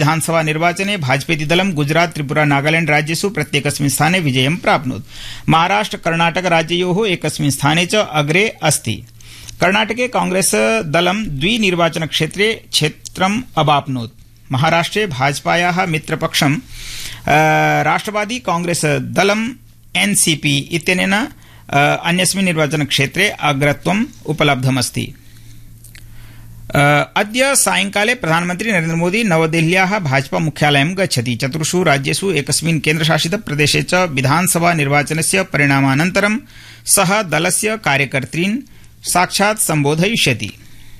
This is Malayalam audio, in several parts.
विधानसभा निर्वाचने भाजपेति दलं गुजरात त्रिपुरा नागालैण्ड राज्येषु प्रत्येकस्मिन् स्थाने विजयं प्राप्नोत् महाराष्ट्र कर्णाटक राज्ययोः एकस्मिन् स्थाने च अग्रे अस्ति कर्णाटके कांग्रेस दलं द्वि निर्वाचन क्षेत्रे क्षेत्रम् अवाप्नोत् महाराष्ट्रे भाजपाया मित्रपक्षं राष्ट्रवादी कांग्रेस दलं एनसीपी इत्यनेन अन्यस्मिन् निर्वाचनक्षेत्रे अग्रत्वम् उपलब्धमस्ति अद्य सायंकाले प्रधानमन्त्री नरेन्द्रमोदी नवदेहल्याः भाजपा मुख्यालयं गच्छति चतुर्षु राज्येषु एकस्मिन् केन्द्रशासित प्रदेशे च विधानसभा निर्वाचनस्य परिणामानन्तरं सः दलस्य कार्यकर्तॄन् साक्षात् सम्बोधयिष्यति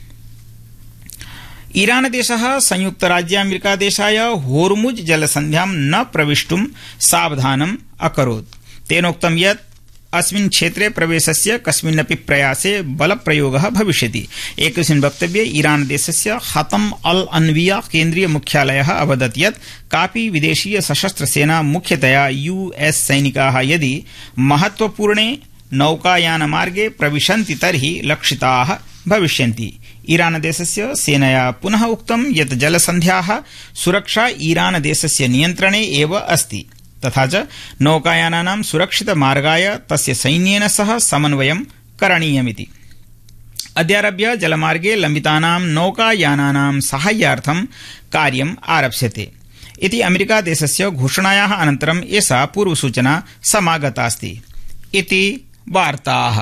ईरानदेशः संयुक्तराज्यामेरिकादेशाय होर्मुज जलसन्ध्यां न प्रविष्टुं सावधानम् अकरोत् तेनोक्तं यत् अस्मिन् क्षेत्रे प्रवेशस्य कस्मिन्नपि प्रयासे बलप्रयोगः भविष्यति एकस्मिन् वक्तव्ये ईरान देशस्य खतम अल अन्विया केन्द्रीय मुख्यालयः अवदत् यत् कापि विदेशीय सशस्त्र सेना मुख्यतया यूएस सैनिकाः यदि महत्वपूर्णे नौकायानमार्गे प्रविशन्ति तर्हि लक्षिताः भविष्यन्ति ईरान देशस्य सेनया पुनः उक्तं यत् जलसन्ध्याः सुरक्षा ईरान देशस्य नियन्त्रणे एव अस्ति तथा च नौकायानानां सुरक्षित मार्गाय तस्य सैन्येन सह समन्वयं करणीयमिति अद्यारभ्य जलमार्गे लम्बितानां नौकायानानां साहाय्यार्थं कार्यम् आरप्स्यते इति अमेरिकादेशस्य घोषणायाः अनन्तरं एषा पूर्वसूचना समागतास्ति इति वार्ताः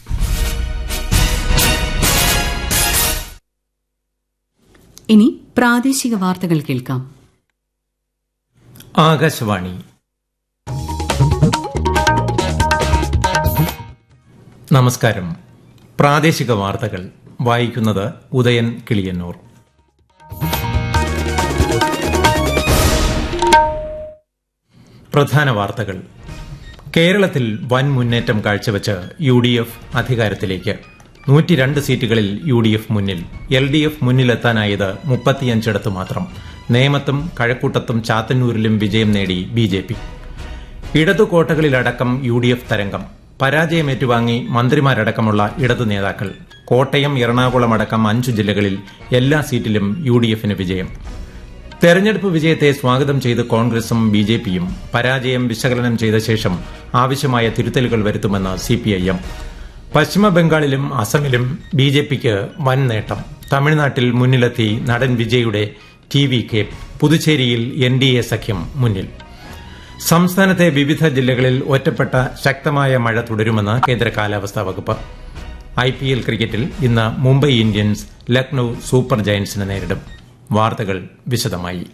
ഇനി പ്രാദേശിക വാർത്തകൾ കേൾക്കാം ആകാശവാണി നമസ്കാരം പ്രാദേശിക വാർത്തകൾ വായിക്കുന്നത് ഉദയൻ കിളിയന്നൂർ പ്രധാന വാർത്തകൾ കേരളത്തിൽ വൻ മുന്നേറ്റം കാഴ്ചവെച്ച് യു ഡി എഫ് അധികാരത്തിലേക്ക് നൂറ്റിരണ്ട് സീറ്റുകളിൽ യു ഡി എഫ് മുന്നിൽ എൽ ഡി എഫ് മുന്നിലെത്താനായത് മുപ്പത്തിയഞ്ചിടത്ത് മാത്രം നേമത്തും കഴക്കൂട്ടത്തും ചാത്തന്നൂരിലും വിജയം നേടി ബി ജെ പി ഇടതുകോട്ടകളിലടക്കം യു ഡി എഫ് തരംഗം പരാജയം ഏറ്റുവാങ്ങി മന്ത്രിമാരടക്കമുള്ള ഇടതു നേതാക്കൾ കോട്ടയം എറണാകുളം അടക്കം അഞ്ചു ജില്ലകളിൽ എല്ലാ സീറ്റിലും യു ഡി എഫിന് വിജയം തെരഞ്ഞെടുപ്പ് വിജയത്തെ സ്വാഗതം ചെയ്ത് കോൺഗ്രസും ബി ജെ പിയും പരാജയം വിശകലനം ചെയ്ത ശേഷം ആവശ്യമായ തിരുത്തലുകൾ വരുത്തുമെന്ന് സിപിഐഎം പശ്ചിമബംഗാളിലും അസമിലും ബി ജെ പിക്ക് വൻ നേട്ടം തമിഴ്നാട്ടിൽ മുന്നിലെത്തി നടൻ വിജയുടെ ടി വി കെ പുതുച്ചേരിയിൽ എൻ ഡി എ സഖ്യം മുന്നിൽ സംസ്ഥാനത്തെ വിവിധ ജില്ലകളിൽ ഒറ്റപ്പെട്ട ശക്തമായ മഴ തുടരുമെന്ന് കേന്ദ്ര കാലാവസ്ഥാ വകുപ്പ് ഐ പി എൽ ക്രിക്കറ്റിൽ ഇന്ന് മുംബൈ ഇന്ത്യൻസ് ലക്നൌ സൂപ്പർ ജയന്റ്സിനെ നേരിടും വാർത്തകൾ വിശദമായി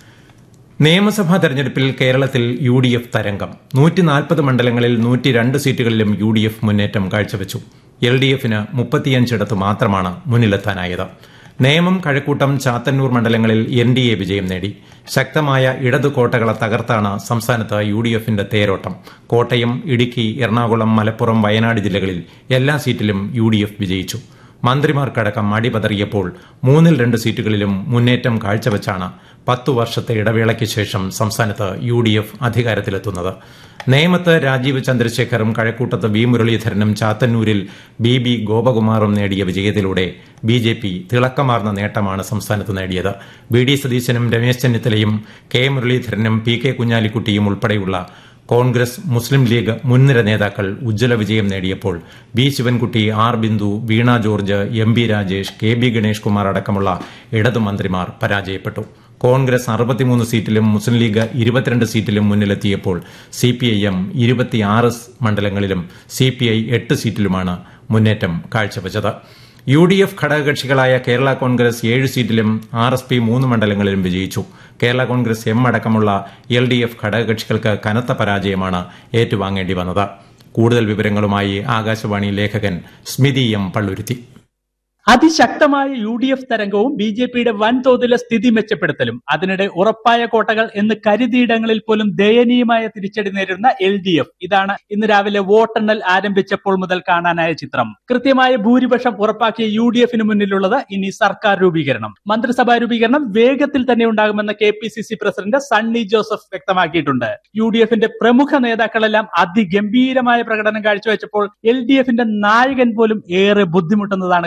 നിയമസഭാ തെരഞ്ഞെടുപ്പിൽ കേരളത്തിൽ യു ഡി എഫ് തരംഗം നൂറ്റിനാൽപ്പത് മണ്ഡലങ്ങളിൽ നൂറ്റിരണ്ട് സീറ്റുകളിലും യു ഡി എഫ് മുന്നേറ്റം കാഴ്ചവെച്ചു എൽ ഡി എഫിന് മുപ്പത്തിയഞ്ചിടത്ത് മാത്രമാണ് മുന്നിലെത്താനായത് നേമം കഴക്കൂട്ടം ചാത്തന്നൂർ മണ്ഡലങ്ങളിൽ എൻ ഡി എ വിജയം നേടി ശക്തമായ ഇടതു കോട്ടകളെ തകർത്താണ് സംസ്ഥാനത്ത് യു ഡി എഫിന്റെ തേരോട്ടം കോട്ടയം ഇടുക്കി എറണാകുളം മലപ്പുറം വയനാട് ജില്ലകളിൽ എല്ലാ സീറ്റിലും യു ഡി എഫ് വിജയിച്ചു മന്ത്രിമാർക്കടക്കം അടിപതറിയപ്പോൾ മൂന്നിൽ രണ്ട് സീറ്റുകളിലും മുന്നേറ്റം കാഴ്ചവെച്ചാണ് പത്തു വർഷത്തെ ഇടവേളയ്ക്ക് ശേഷം സംസ്ഥാനത്ത് യു ഡി എഫ് അധികാരത്തിലെത്തുന്നത് നേമത്ത് രാജീവ് ചന്ദ്രശേഖറും കഴക്കൂട്ടത്ത് വി മുരളീധരനും ചാത്തന്നൂരിൽ ബി ബി ഗോപകുമാറും നേടിയ വിജയത്തിലൂടെ ബി ജെ പി തിളക്കമാർന്ന നേട്ടമാണ് സംസ്ഥാനത്ത് നേടിയത് വി ഡി സതീശനും രമേശ് ചെന്നിത്തലയും കെ മുരളീധരനും പി കെ കുഞ്ഞാലിക്കുട്ടിയും ഉൾപ്പെടെയുള്ള കോൺഗ്രസ് മുസ്ലിം ലീഗ് മുൻനിര നേതാക്കൾ ഉജ്ജ്വല വിജയം നേടിയപ്പോൾ B Sivankutty R Bindu Veena George M B Rajesh K B Ganesh Kumar അടക്കമുള്ള ഇടതു മന്ത്രിമാർ പരാജയപ്പെട്ടു കോൺഗ്രസ് അറുപത്തിമൂന്ന് സീറ്റിലും മുസ്ലിം ലീഗ് ഇരുപത്തിരണ്ട് സീറ്റിലും മുന്നിലെത്തിയപ്പോൾ സി പി ഐ എം ഇരുപത്തിയാറ് മണ്ഡലങ്ങളിലും സി പി ഐ എട്ട് സീറ്റിലുമാണ് മുന്നേറ്റം കാഴ്ചവച്ചത് യു ഡി എഫ് ഘടകകക്ഷികളായ കേരള കോൺഗ്രസ് ഏഴ് സീറ്റിലും ആർ എസ് പി മൂന്ന് മണ്ഡലങ്ങളിലും വിജയിച്ചു കേരള കോൺഗ്രസ് എം അടക്കമുള്ള എൽ ഡി എഫ് ഘടകകക്ഷികൾക്ക് കനത്ത പരാജയമാണ് ഏറ്റുവാങ്ങേണ്ടി വന്നത് കൂടുതൽ വിവരങ്ങളുമായി ആകാശവാണി ലേഖകൻ സ്മിതി എം പള്ളുരുത്തി അതിശക്തമായ യു ഡി എഫ് തരംഗവും ബി ജെ പിയുടെ വൻതോതിലെ സ്ഥിതി മെച്ചപ്പെടുത്തലും അതിനിടെ ഉറപ്പായ കോട്ടകൾ എന്ന് കരുതിയിടങ്ങളിൽ പോലും ദയനീയമായ തിരിച്ചടി നേരിടുന്ന എൽ ഡി എഫ് ഇതാണ് ഇന്ന് രാവിലെ വോട്ടെണ്ണൽ ആരംഭിച്ചപ്പോൾ മുതൽ കാണാനായ ചിത്രം കൃത്യമായ ഭൂരിപക്ഷം ഉറപ്പാക്കിയ യു ഡി എഫിന് മുന്നിലുള്ളത് ഇനി സർക്കാർ രൂപീകരണം മന്ത്രിസഭാ രൂപീകരണം വേഗത്തിൽ തന്നെ ഉണ്ടാകുമെന്ന് K P C C president Sunny Joseph വ്യക്തമാക്കിയിട്ടുണ്ട് യു ഡി എഫിന്റെ പ്രമുഖ നേതാക്കളെല്ലാം അതിഗംഭീരമായ പ്രകടനം കാഴ്ചവെച്ചപ്പോൾ എൽ ഡി എഫിന്റെ നായകൻ പോലും ഏറെ ബുദ്ധിമുട്ടുന്നതാണ് കണ്ടത്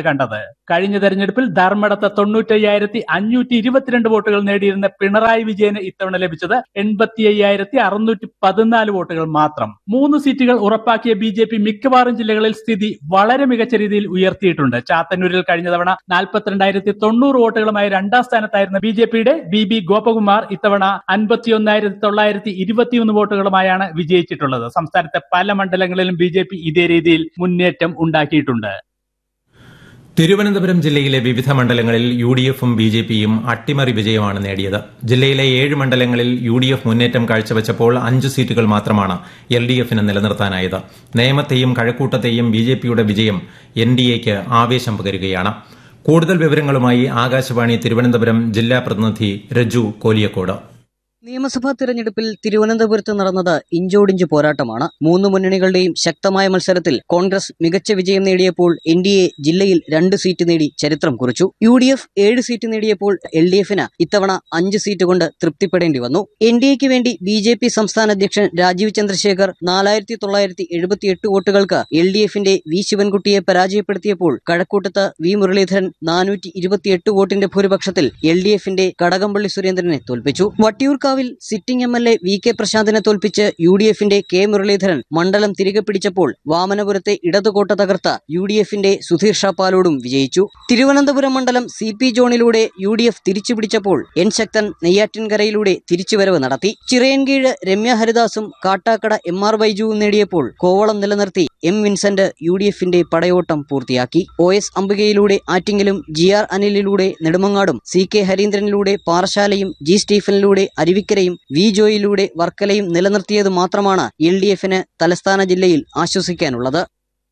കഴിഞ്ഞ തെരഞ്ഞെടുപ്പിൽ ധർമ്മടത്ത് തൊണ്ണൂറ്റയ്യായിരത്തി അഞ്ഞൂറ്റി ഇരുപത്തിരണ്ട് വോട്ടുകൾ നേടിയിരുന്ന പിണറായി വിജയന് ഇത്തവണ ലഭിച്ചത് എൺപത്തി അയ്യായിരത്തി അറുന്നൂറ്റി പതിനാല് വോട്ടുകൾ മാത്രം മൂന്ന് സീറ്റുകൾ ഉറപ്പാക്കിയ ബി ജെ പി മിക്കവാറും ജില്ലകളിൽ സ്ഥിതി വളരെ മികച്ച രീതിയിൽ ഉയർത്തിയിട്ടുണ്ട് ചാത്തന്നൂരിൽ കഴിഞ്ഞ തവണ നാൽപ്പത്തിരണ്ടായിരത്തി തൊണ്ണൂറ് വോട്ടുകളുമായി രണ്ടാം സ്ഥാനത്തായിരുന്ന ബി ജെ പിയുടെ ബി ബി ഗോപകുമാർ ഇത്തവണ അൻപത്തിയൊന്നായിരത്തി തൊള്ളായിരത്തി ഇരുപത്തിയൊന്ന് വോട്ടുകളുമായാണ് വിജയിച്ചിട്ടുള്ളത് സംസ്ഥാനത്തെ പല മണ്ഡലങ്ങളിലും ബി ജെ പി ഇതേ രീതിയിൽ മുന്നേറ്റം ഉണ്ടാക്കിയിട്ടുണ്ട് തിരുവനന്തപുരം ജില്ലയിലെ വിവിധ മണ്ഡലങ്ങളിൽ യു ഡി എഫും ബി ജെ പിയും അട്ടിമറി വിജയമാണ് നേടിയത് ജില്ലയിലെ ഏഴ് മണ്ഡലങ്ങളിൽ യു ഡി എഫ് മുന്നേറ്റം കാഴ്ചവെച്ചപ്പോൾ അഞ്ച് സീറ്റുകൾ മാത്രമാണ് എൽ ഡി എഫിന് നിലനിർത്താനായത് നേമത്തെയും കഴക്കൂട്ടത്തെയും ബി ജെ പിയുടെ വിജയം എൻ ഡി എക്ക് ആവേശം പകരുകയാണ് കൂടുതൽ വിവരങ്ങളുമായി ആകാശവാണി തിരുവനന്തപുരം ജില്ലാ പ്രതിനിധി രജു കോലിയക്കോട് നിയമസഭാ തിരഞ്ഞെടുപ്പിൽ തിരുവനന്തപുരത്ത് നടന്നത് ഇഞ്ചോടിഞ്ച് പോരാട്ടമാണ് മൂന്ന് മുന്നണികളുടെയും ശക്തമായ മത്സരത്തിൽ കോൺഗ്രസ് മികച്ച വിജയം നേടിയപ്പോൾ എൻ ഡി എ ജില്ലയിൽ രണ്ട് സീറ്റ് നേടി ചരിത്രം കുറിച്ചു യു ഡി എഫ് ഏഴ് സീറ്റ് നേടിയപ്പോൾ എൽ ഡി എഫിന് ഇത്തവണ അഞ്ച് സീറ്റ് കൊണ്ട് തൃപ്തിപ്പെടേണ്ടി വന്നു എൻ ഡി എക്ക് വേണ്ടി ബി ജെ പി സംസ്ഥാന അധ്യക്ഷൻ രാജീവ് ചന്ദ്രശേഖർ നാലായിരത്തി തൊള്ളായിരത്തി എഴുപത്തിയെട്ട് വോട്ടുകൾക്ക് എൽ ഡി എഫിന്റെ വി ശിവൻകുട്ടിയെ പരാജയപ്പെടുത്തിയപ്പോൾ കഴക്കൂട്ടത്ത് വി മുരളീധരൻ നാനൂറ്റി ഇരുപത്തിയെട്ട് വോട്ടിന്റെ ഭൂരിപക്ഷത്തിൽ എൽ ഡി എഫിന്റെ കടകംപള്ളി സുരേന്ദ്രനെ തോൽപ്പിച്ചു വട്ടിയൂർക്കാവിൽ sitting M L A V K പ്രശാന്തിനെ തോൽപ്പിച്ച് യു ഡി എഫിന്റെ കെ മുരളീധരൻ മണ്ഡലം തിരികെ പിടിച്ചപ്പോൾ വാമനപുരത്തെ ഇടതുകോട്ട തകർത്ത യു ഡി എഫിന്റെ സുധീർ ഷാ പാലോടും വിജയിച്ചു തിരുവനന്തപുരം മണ്ഡലം സി പി ജോണിലൂടെ യു ഡി എഫ് തിരിച്ചുപിടിച്ചപ്പോൾ എൻ ശക്തൻ നെയ്യാറ്റിൻകരയിലൂടെ തിരിച്ചുവരവ് നടത്തി ചിറയൻകീഴ് രമ്യ ഹരിദാസും കാട്ടാക്കട എം ആർ ബൈജുവും നേടിയപ്പോൾ കോവളം നിലനിർത്തി എം വിൻസെന്റ് യു ഡി എഫിന്റെ പടയോട്ടം പൂർത്തിയാക്കി ഒ എസ് അംബികയിലൂടെ ആറ്റിങ്ങലും ജി ആർ അനിലിലൂടെ നെടുമങ്ങാടും സി കെ ഹരീന്ദ്രനിലൂടെ പാറശാലയും ജി സ്റ്റീഫനിലൂടെ അരുവിക്കരയും വി ജോയിലൂടെ വർക്കലയും നിലനിർത്തിയത് മാത്രമാണ് എൽ ഡി എഫിന് തലസ്ഥാന ജില്ലയിൽ ആശ്വസിക്കാനുള്ളത്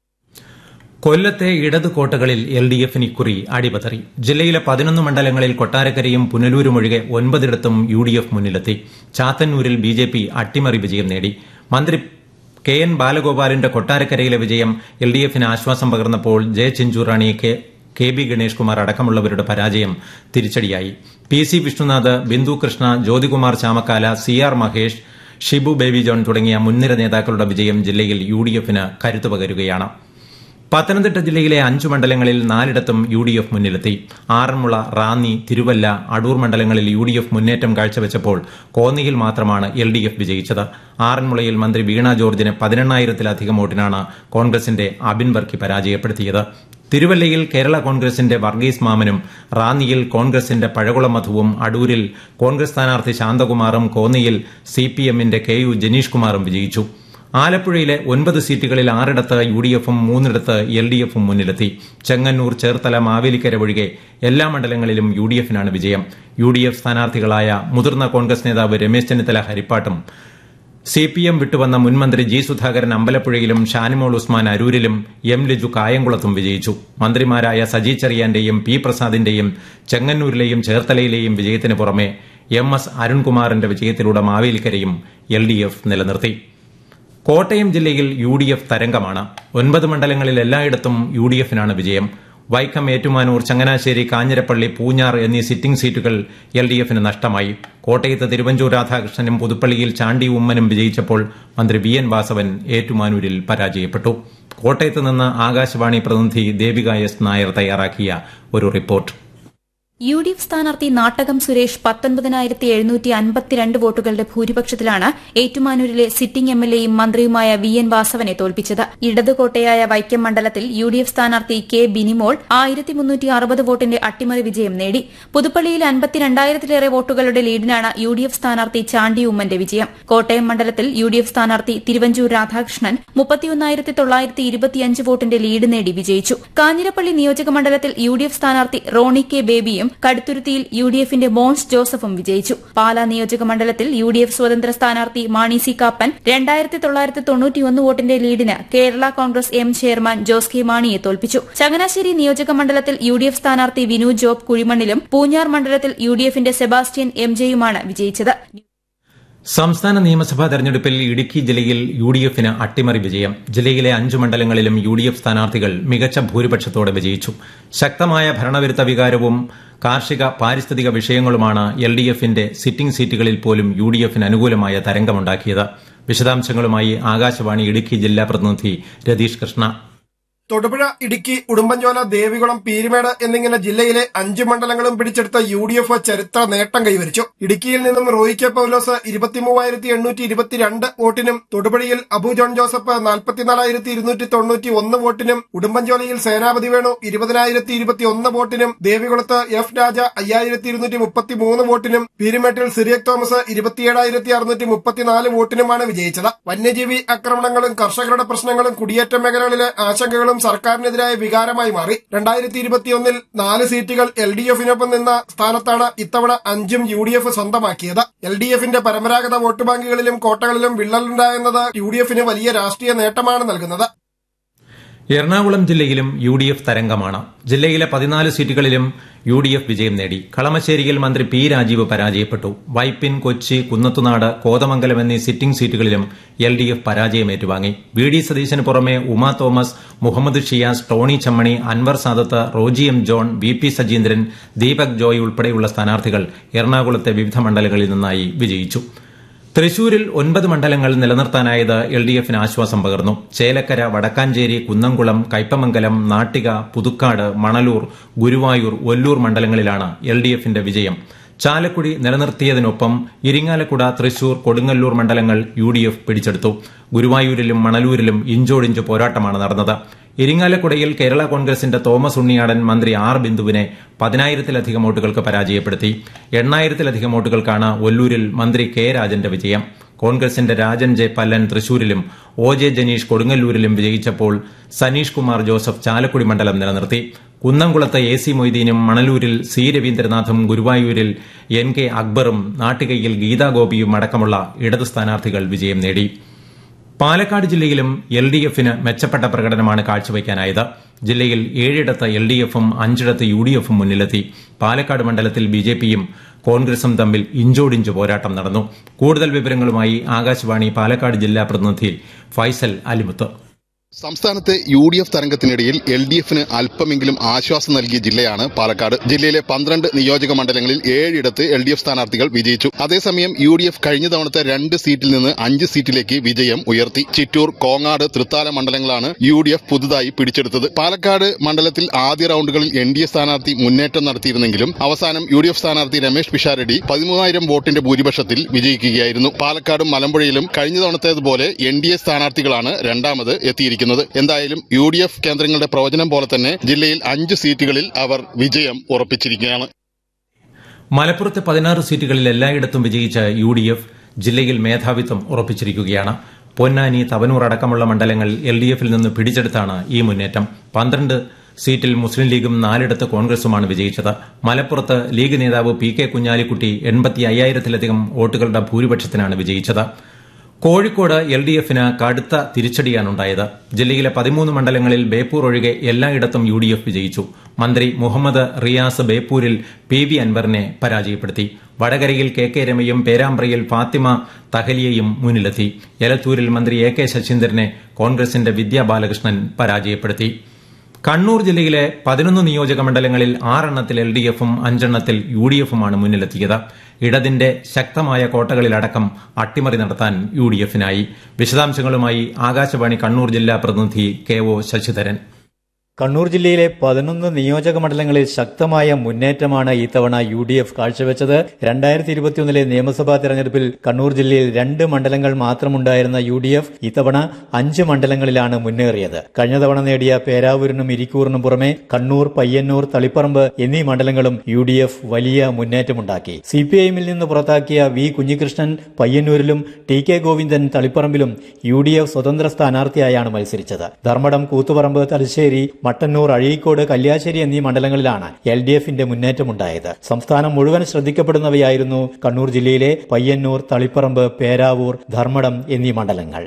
കൊല്ലത്തെ ഇടത് കോട്ടകളിൽ എൽ ഡി എഫിന് ഇക്കുറി അടിപതറി ജില്ലയിലെ പതിനൊന്ന് മണ്ഡലങ്ങളിൽ കൊട്ടാരക്കരയും പുനലൂരും ഒഴികെ ഒൻപതിടത്തും യു ഡി എഫ് മുന്നിലെത്തി ചാത്തന്നൂരിൽ ബി ജെ പി അട്ടിമറി വിജയം നേടി മന്ത്രി കെ എൻ ബാലഗോപാലിന്റെ കൊട്ടാരക്കരയിലെ വിജയം എൽ ഡി എഫിന് ആശ്വാസം പകർന്നപ്പോൾ J Chinchurani K K B Ganesh Kumar അടക്കമുള്ളവരുടെ പരാജയം തിരിച്ചടിയായി P C Vishnunath Bindu Krishna Jyothikumar Chamakkala C R Mahesh Shibu Baby John തുടങ്ങിയ മുൻനിര നേതാക്കളുടെ വിജയം ജില്ലയിൽ യു ഡി എഫിന് കരുത്തു പകരുകയാണ് പത്തനംതിട്ട ജില്ലയിലെ അഞ്ചു മണ്ഡലങ്ങളിൽ നാലിടത്തും യു ഡി എഫ് മുന്നിലെത്തി ആറന്മുള റാന്നി തിരുവല്ല അടൂർ മണ്ഡലങ്ങളിൽ യു ഡി എഫ് മുന്നേറ്റം കാഴ്ചവെച്ചപ്പോൾ കോന്നിയിൽ മാത്രമാണ് എൽ ഡി എഫ് വിജയിച്ചത് ആറന്മുളയിൽ മന്ത്രി വീണ ജോർജിന് പതിനെണ്ണായിരത്തിലധികം വോട്ടിനാണ് കോൺഗ്രസിന്റെ അബിൻ വർക്കി പരാജയപ്പെടുത്തിയത് തിരുവല്ലയിൽ കേരള കോൺഗ്രസിന്റെ വർഗീസ് മാമനും റാന്നിയിൽ കോൺഗ്രസിന്റെ പഴകുളം മധുവും അടൂരിൽ കോൺഗ്രസ് സ്ഥാനാർത്ഥി ശാന്തകുമാറും കോന്നിയിൽ സി പി എമ്മിന്റെ കെ യു ജനീഷ് കുമാറും വിജയിച്ചു ആലപ്പുഴയിലെ ഒൻപത് സീറ്റുകളിൽ ആറിടത്ത് യു ഡി എഫും മൂന്നിടത്ത് എൽ ഡി എഫും മുന്നിലെത്തി ചെങ്ങന്നൂർ ചേർത്തല മാവേലിക്കര ഒഴികെ എല്ലാ മണ്ഡലങ്ങളിലും യു ഡി എഫിനാണ് വിജയം യു ഡി എഫ് സ്ഥാനാർത്ഥികളായ മുതിർന്ന കോൺഗ്രസ് നേതാവ് രമേശ് ചെന്നിത്തല ഹരിപ്പാട്ടും സി പി എം വിട്ടുവന്ന മുൻമന്ത്രി ജി സുധാകരൻ അമ്പലപ്പുഴയിലും ഷാനിമോൾ ഉസ്മാൻ അരൂരിലും എം ലിജു കായംകുളത്തും വിജയിച്ചു മന്ത്രിമാരായ സജി ചെറിയാന്റെയും പി പ്രസാദിന്റെയും ചെങ്ങന്നൂരിലെയും ചേർത്തലയിലെയും വിജയത്തിന് പുറമെ എം എസ് അരുൺകുമാറിന്റെ വിജയത്തിലൂടെ മാവേലിക്കരയും എൽ ഡി എഫ് നിലനിർത്തി കോട്ടയം ജില്ലയിൽ യു ഡി എഫ് തരംഗമാണ് ഒൻപത് മണ്ഡലങ്ങളിൽ എല്ലായിടത്തും യു ഡി എഫിനാണ് വിജയം വൈക്കം ഏറ്റുമാനൂർ ചങ്ങനാശ്ശേരി കാഞ്ഞിരപ്പള്ളി പൂഞ്ഞാർ എന്നീ സിറ്റിംഗ് സീറ്റുകൾ എൽ ഡി എഫിന് നഷ്ടമായി കോട്ടയത്ത് തിരുവഞ്ചൂർ രാധാകൃഷ്ണനും പുതുപ്പള്ളിയിൽ ചാണ്ടി ഉമ്മനും വിജയിച്ചപ്പോൾ മന്ത്രി വി എൻ വാസവൻ ഏറ്റുമാനൂരിൽ പരാജയപ്പെട്ടു കോട്ടയത്ത് നിന്ന് ആകാശവാണി പ്രതിനിധി ദേവിക എസ് നായർ തയ്യാറാക്കിയ ഒരു റിപ്പോർട്ട് യു ഡി എഫ് സ്ഥാനാർത്ഥി നാട്ടകം സുരേഷ് പത്തൊൻപതിനായിരത്തി എഴുന്നൂറ്റി അൻപത്തിരണ്ട് വോട്ടുകളുടെ ഭൂരിപക്ഷത്തിലാണ് ഏറ്റുമാനൂരിലെ സിറ്റിംഗ് എം എൽ എയും മന്ത്രിയുമായ വി എൻ വാസവനെ തോൽപ്പിച്ചത് ഇടതുകോട്ടയായ വൈക്കം മണ്ഡലത്തിൽ യു ഡി എഫ് സ്ഥാനാർത്ഥി കെ ബിനിമോൾ ആയിരത്തി മുന്നൂറ്റി അറുപത് വോട്ടിന്റെ അട്ടിമറി വിജയം നേടി പുതുപ്പള്ളിയിൽ അൻപത്തിരണ്ടായിരത്തിലേറെ വോട്ടുകളുടെ ലീഡിനാണ് യു ഡി എഫ് സ്ഥാനാർത്ഥി ചാണ്ടി ഉമ്മന്റെ വിജയം കോട്ടയം മണ്ഡലത്തിൽ യു ഡി എഫ് സ്ഥാനാർത്ഥി തിരുവഞ്ചൂർ രാധാകൃഷ്ണൻ മുപ്പത്തിയൊന്നായിരത്തി തൊള്ളായിരത്തി ഇരുപത്തിയഞ്ച് വോട്ടിന്റെ ലീഡ് നേടി വിജയിച്ചു കാഞ്ഞിരപ്പള്ളി നിയോജക മണ്ഡലത്തിൽ യു ഡി എഫ് സ്ഥാനാർത്ഥി റോണി കെ ബേബിയും കടുത്തുരുത്തിയിൽ യു ഡി എഫിന്റെ മോൻസ് ജോസഫും വിജയിച്ചു പാലാ നിയോജക മണ്ഡലത്തിൽ യു ഡി എഫ് സ്വതന്ത്ര സ്ഥാനാർത്ഥി മാണി സി കാപ്പൻ രണ്ടായിരത്തി തൊള്ളായിരത്തി തൊണ്ണൂറ്റിയൊന്ന് വോട്ടിന്റെ ലീഡിന് Kerala Congress M chairman Jose K മാണിയെ തോൽപ്പിച്ചു ചങ്ങനാശ്ശേരി നിയോജക മണ്ഡലത്തിൽ യു ഡി എഫ് സ്ഥാനാർത്ഥി വിനു ജോബ് കുഴിമണ്ണിലും പൂഞ്ഞാർ മണ്ഡലത്തിൽ യു ഡി എഫിന്റെ സെബാസ്റ്റ്യൻ എം ജെയുമാണ് വിജയിച്ചത് സംസ്ഥാന നിയമസഭാ തെരഞ്ഞെടുപ്പിൽ ഇടുക്കി ജില്ലയിൽ യു ഡി എഫിന് അട്ടിമറി വിജയം ജില്ലയിലെ അഞ്ചു മണ്ഡലങ്ങളിലും യു ഡി എഫ് സ്ഥാനാർത്ഥികൾ മികച്ച ഭൂരിപക്ഷത്തോടെ വിജയിച്ചു ശക്തമായ ഭരണവിരുദ്ധ വികാരവും കാർഷിക പാരിസ്ഥിതിക വിഷയങ്ങളുമാണ് എൽ ഡി എഫിന്റെ സിറ്റിംഗ് സീറ്റുകളിൽ പോലും യു ഡി എഫിന് അനുകൂലമായ തരംഗമുണ്ടാക്കിയത് വിശദാംശങ്ങളുമായി ആകാശവാണി ഇടുക്കി ജില്ലാ പ്രതിനിധി രതീഷ് കൃഷ്ണ തൊടുപുഴ ഇടുക്കി ഉടുമ്പൻചോല ദേവികുളം പീരുമേട് എന്നിങ്ങനെ ജില്ലയിലെ അഞ്ച് മണ്ഡലങ്ങളും പിടിച്ചെടുത്ത യു ഡി എഫ് ചരിത്ര നേട്ടം കൈവരിച്ചു ഇടുക്കിയിൽ നിന്നും റോയി കെ പൌലോസ് ഇരുപത്തിമൂവായിരത്തി എണ്ണൂറ്റി ഇരുപത്തിരണ്ട് വോട്ടിനും തൊടുപുഴയിൽ അബു ജോൺ ജോസഫ് നാൽപ്പത്തിനാലായിരത്തി ഇരുന്നൂറ്റി തൊണ്ണൂറ്റി ഒന്ന് വോട്ടിനും ഉടുമ്പൻചോലയിൽ സേനാപതി വേണു ഇരുപതിനായിരത്തി ഇരുപത്തി ഒന്ന് വോട്ടിനും ദേവികുളത്ത് എഫ് രാജ അയ്യായിരത്തി ഇരുന്നൂറ്റി മുപ്പത്തി മൂന്ന് വോട്ടിനും പീരുമേട്ടിൽ സിറിയക് തോമസ് ഇരുപത്തിയേഴായിരത്തി അറുന്നൂറ്റി മുപ്പത്തിനാല് വോട്ടിനുമാണ് വിജയിച്ചത് വന്യജീവി ആക്രമണങ്ങളും കർഷകരുടെ പ്രശ്നങ്ങളും കുടിയേറ്റ മേഖലകളിലെ ആശങ്കകളും സർക്കാരിനെതിരായ വികാരമായി മാറി രണ്ടായിരത്തി ഇരുപത്തിയൊന്നിൽ നാല് സീറ്റുകൾ എൽ ഡി എഫിനൊപ്പം നിന്ന സ്ഥാനത്താണ് ഇത്തവണ അഞ്ചും യു ഡി എഫ് സ്വന്തമാക്കിയത് എൽ ഡി എഫിന്റെ പരമ്പരാഗത വോട്ട് ബാങ്കുകളിലും കോട്ടകളിലും വിള്ളലുണ്ടായെന്നത് യു ഡി എഫിന് വലിയ രാഷ്ട്രീയ നേട്ടമാണ് നൽകുന്നത് എറണാകുളം ജില്ലയിലും യു ഡി എഫ് തരംഗമാണ് ജില്ലയിലെ പതിനാല് സീറ്റുകളിലും യു ഡി എഫ് വിജയം നേടി കളമശ്ശേരിയിൽ മന്ത്രി പി രാജീവ് പരാജയപ്പെട്ടു വൈപ്പിൻ കൊച്ചി കുന്നത്തുനാട് കോതമംഗലം എന്നീ സിറ്റിംഗ് സീറ്റുകളിലും എൽ ഡി എഫ് പരാജയം ഏറ്റുവാങ്ങി വി ഡി സതീശന് പുറമെ Uma Thomas Muhammad Shiyas Tony Chammany Anwar Sadath Roji M John V P Sajeendran Deepak Joy ഉൾപ്പെടെയുള്ള സ്ഥാനാർത്ഥികൾ എറണാകുളത്തെ വിവിധ മണ്ഡലങ്ങളിൽ നിന്നായി വിജയിച്ചു തൃശൂരിൽ ഒൻപത് മണ്ഡലങ്ങൾ നിലനിർത്താനായത് എൽ ഡി എഫിന് ആശ്വാസം പകർന്നു ചേലക്കര വടക്കാഞ്ചേരി കുന്നംകുളം കയ്പമംഗലം നാട്ടിക പുതുക്കാട് മണലൂർ ഗുരുവായൂർ ഒല്ലൂർ മണ്ഡലങ്ങളിലാണ് എൽ ഡി എഫിന്റെ വിജയം ചാലക്കുടി നിലനിർത്തിയതിനൊപ്പം ഇരിങ്ങാലക്കുട തൃശൂർ കൊടുങ്ങല്ലൂർ മണ്ഡലങ്ങൾ യു ഡി എഫ് പിടിച്ചെടുത്തു ഗുരുവായൂരിലും മണലൂരിലും ഇഞ്ചോടിഞ്ച് പോരാട്ടമാണ് നടന്നത് ഇരിങ്ങാലക്കുടയിൽ കേരള കോൺഗ്രസിന്റെ തോമസ് ഉണ്ണിയാടൻ മന്ത്രി ആർ ബിന്ദുവിനെ പതിനായിരത്തിലധികം വോട്ടുകൾക്ക് പരാജയപ്പെടുത്തി എണ്ണായിരത്തിലധികം വോട്ടുകൾക്കാണ് ഒല്ലൂരിൽ മന്ത്രി കെ രാജന്റെ വിജയം കോൺഗ്രസിന്റെ രാജൻ ജെ പല്ലൻ തൃശൂരിലും ഒ ജെ ജനീഷ് കൊടുങ്ങല്ലൂരിലും വിജയിച്ചപ്പോൾ സനീഷ് കുമാർ ജോസഫ് ചാലക്കുടി മണ്ഡലം നിലനിർത്തി കുന്നംകുളത്ത് എ സി മൊയ്തീനും മണലൂരിൽ സി രവീന്ദ്രനാഥും ഗുരുവായൂരിൽ എൻ കെ അക്ബറും നാട്ടികയിൽ ഗീതാഗോപിയും അടക്കമുള്ള ഇടതു സ്ഥാനാർത്ഥികൾ വിജയം നേടി പാലക്കാട് ജില്ലയിലും എൽ ഡി എഫിന് മെച്ചപ്പെട്ട പ്രകടനമാണ് കാഴ്ചവയ്ക്കാനായത് ജില്ലയിൽ ഏഴിടത്ത് എൽ ഡി എഫും അഞ്ചിടത്ത് യു ഡി എഫും മുന്നിലെത്തി പാലക്കാട് മണ്ഡലത്തിൽ ബി ജെ പിയും കോൺഗ്രസും തമ്മിൽ ഇഞ്ചോടിഞ്ച് പോരാട്ടം നടന്നു കൂടുതൽ വിവരങ്ങളുമായി ആകാശവാണി പാലക്കാട് ജില്ലാ പ്രതിനിധി ഫൈസൽ അലിമുത്ത് സംസ്ഥാനത്തെ യു ഡി എഫ് തരംഗത്തിനിടയിൽ എൽ ഡി എഫിന് അല്പമെങ്കിലും ആശ്വാസം നൽകിയ ജില്ലയാണ് പാലക്കാട് ജില്ലയിലെ പന്ത്രണ്ട് നിയോജക മണ്ഡലങ്ങളിൽ ഏഴിടത്ത് എൽ ഡി എഫ് സ്ഥാനാർത്ഥികൾ വിജയിച്ചു അതേസമയം യു ഡി എഫ് കഴിഞ്ഞ തവണത്തെ രണ്ട് സീറ്റിൽ നിന്ന് അഞ്ച് സീറ്റിലേക്ക് വിജയം ഉയർത്തി ചിറ്റൂർ കോങ്ങാട് തൃത്താല മണ്ഡലങ്ങളാണ് യു ഡി എഫ് പുതുതായി പിടിച്ചെടുത്തത് പാലക്കാട് മണ്ഡലത്തിൽ ആദ്യ റൌണ്ടുകളിൽ എൻ ഡി എ സ്ഥാനാർത്ഥി മുന്നേറ്റം നടത്തിയിരുന്നെങ്കിലും അവസാനം യു ഡി എഫ് സ്ഥാനാർത്ഥി രമേശ് പിഷാരടി പതിമൂവായിരം വോട്ടിന്റെ ഭൂരിപക്ഷത്തിൽ വിജയിക്കുകയായിരുന്നു പാലക്കാടും മലമ്പുഴയിലും കഴിഞ്ഞ തവണത്തേതുപോലെ എൻ ഡി എ സ്ഥാനാർത്ഥികളാണ് രണ്ടാമത് എത്തിയിരിക്കുന്നത് എന്തായാലും യു ഡി എഫ് കേന്ദ്രങ്ങളുടെ പ്രവചനം പോലെ തന്നെ ജില്ലയിൽ അഞ്ച് സീറ്റുകളിൽ അവർ വിജയം ഉറപ്പിച്ചിരിക്കുകയാണ് മലപ്പുറത്തെ പതിനാറ് സീറ്റുകളിൽ എല്ലായിടത്തും വിജയിച്ച യു ഡി എഫ് ജില്ലയിൽ മേധാവിത്വം ഉറപ്പിച്ചിരിക്കുകയാണ് പൊന്നാനി തവനൂർ അടക്കമുള്ള മണ്ഡലങ്ങൾ എൽ ഡി എഫിൽ നിന്ന് പിടിച്ചെടുത്താണ് ഈ മുന്നേറ്റം പന്ത്രണ്ട് സീറ്റിൽ മുസ്ലിം ലീഗും നാലിടത്ത് കോൺഗ്രസുമാണ് വിജയിച്ചത് മലപ്പുറത്ത് ലീഗ് നേതാവ് പി കെ കുഞ്ഞാലിക്കുട്ടി എൺപത്തി അയ്യായിരത്തിലധികം വോട്ടുകളുടെ ഭൂരിപക്ഷത്തിനാണ് വിജയിച്ചത് കോഴിക്കോട് എൽ ഡി എഫിന് കടുത്ത തിരിച്ചടിയാണുണ്ടായത് ജില്ലയിലെ പതിമൂന്ന് മണ്ഡലങ്ങളിൽ ബേപ്പൂർ ഒഴികെ എല്ലായിടത്തും യു ഡി എഫ് വിജയിച്ചു മന്ത്രി മുഹമ്മദ് റിയാസ് ബേപ്പൂരിൽ പി വി അൻവറിനെ പരാജയപ്പെടുത്തി വടകരയിൽ കെ കെ രമയും പേരാമ്പ്രയിൽ ഫാത്തിമ തഹലിയയും മുന്നിലെത്തി എലത്തൂരിൽ മന്ത്രി എ കെ ശശീന്ദ്രനെ കോൺഗ്രസിന്റെ വിദ്യാ ബാലകൃഷ്ണൻ പരാജയപ്പെടുത്തി കണ്ണൂർ ജില്ലയിലെ പതിനൊന്ന് നിയോജക മണ്ഡലങ്ങളിൽ ആറെണ്ണത്തിൽ എൽ ഡി എഫും അഞ്ചെണ്ണത്തിൽ യു ഡി എഫുമാണ് മുന്നിലെത്തിയത് ഇടതിന്റെ ശക്തമായ കോട്ടകളിലടക്കം അട്ടിമറി നടത്താൻ യു ഡി എഫിനായി വിശദാംശങ്ങളുമായി ആകാശവാണി കണ്ണൂർ ജില്ലാ പ്രതിനിധി കെ ഒ ശശിധരൻ കണ്ണൂർ ജില്ലയിലെ പതിനൊന്ന് നിയോജക മണ്ഡലങ്ങളിൽ ശക്തമായ മുന്നേറ്റമാണ് ഇത്തവണ യു ഡി എഫ് കാഴ്ചവെച്ചത് രണ്ടായിരത്തി ഇരുപത്തിയൊന്നിലെ നിയമസഭാ തെരഞ്ഞെടുപ്പിൽ കണ്ണൂർ ജില്ലയിൽ രണ്ട് മണ്ഡലങ്ങൾ മാത്രമുണ്ടായിരുന്ന യു ഡി എഫ് ഇത്തവണ അഞ്ച് മണ്ഡലങ്ങളിലാണ് മുന്നേറിയത് കഴിഞ്ഞ തവണ നേടിയ പേരാവൂരിനും ഇരിക്കൂറിനും പുറമെ കണ്ണൂർ പയ്യന്നൂർ തളിപ്പറമ്പ് എന്നീ മണ്ഡലങ്ങളും യു ഡി എഫ് വലിയ മുന്നേറ്റമുണ്ടാക്കി സി പി ഐഎമ്മിൽ നിന്ന് പുറത്താക്കിയ വി കുഞ്ഞികൃഷ്ണൻ പയ്യന്നൂരിലും ടി കെ ഗോവിന്ദൻ തളിപ്പറമ്പിലും യു ഡി എഫ് സ്വതന്ത്ര സ്ഥാനാർത്ഥിയായാണ് മത്സരിച്ചത് ധർമ്മടം കൂത്തുപറമ്പ് തലശ്ശേരി മട്ടന്നൂർ അഴീക്കോട് കല്യാശ്ശേരി എന്നീ മണ്ഡലങ്ങളിലാണ് എൽ ഡി എഫിന്റെ മുന്നേറ്റമുണ്ടായത് സംസ്ഥാനം മുഴുവൻ ശ്രദ്ധിക്കപ്പെടുന്നവയായിരുന്നു കണ്ണൂർ ജില്ലയിലെ പയ്യന്നൂർ തളിപ്പറമ്പ് പേരാവൂർ ധർമ്മടം എന്നീ മണ്ഡലങ്ങൾ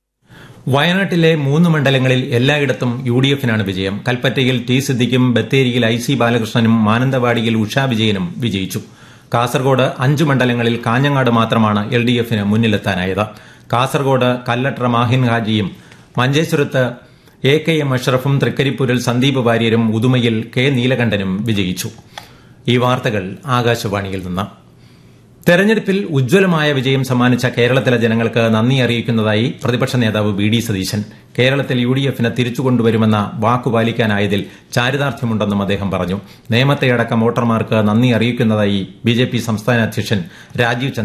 വയനാട്ടിലെ മൂന്ന് മണ്ഡലങ്ങളിൽ എല്ലായിടത്തും യു ഡി എഫിനാണ് വിജയം കൽപ്പറ്റയിൽ ടി സിദ്ദിഖും ബത്തേരിയിൽ ഐ സി ബാലകൃഷ്ണനും മാനന്തവാടിയിൽ ഉഷാ വിജയനും വിജയിച്ചു കാസർഗോഡ് അഞ്ച് മണ്ഡലങ്ങളിൽ കാഞ്ഞങ്ങാട് മാത്രമാണ് എൽ ഡി എഫിന് മുന്നിലെത്താനായത് കാസർഗോഡ് കല്ലട്ര മാഹിൻ ഹാജിയും മഞ്ചേശ്വരത്ത് എ കെ എം അഷ്റഫും തൃക്കരിപ്പൂരിൽ സന്ദീപ് വാര്യരും ഉദുമയിൽ കെ നീലകണ്ഠനും വിജയിച്ചു ഈ വാർത്തകൾ ആകാശവാണിയിൽ നിന്ന് തെരഞ്ഞെടുപ്പിൽ ഉജ്ജ്വലമായ വിജയം സമ്മാനിച്ച കേരളത്തിലെ ജനങ്ങൾക്ക് നന്ദി അറിയിക്കുന്നതായി പ്രതിപക്ഷ നേതാവ് വി ഡി സതീശൻ കേരളത്തിൽ യു ഡി എഫിന് തിരിച്ചുകൊണ്ടുവരുമെന്ന വാക്കുപാലിക്കാനായതിൽ ചാരിതാർത്ഥ്യമുണ്ടെന്നും അദ്ദേഹം പറഞ്ഞു നേമത്തെയടക്കം വോട്ടർമാർക്ക് നന്ദി അറിയിക്കുന്നതായി ബി ജെ പി സംസ്ഥാന അധ്യക്ഷൻ രാജീവ്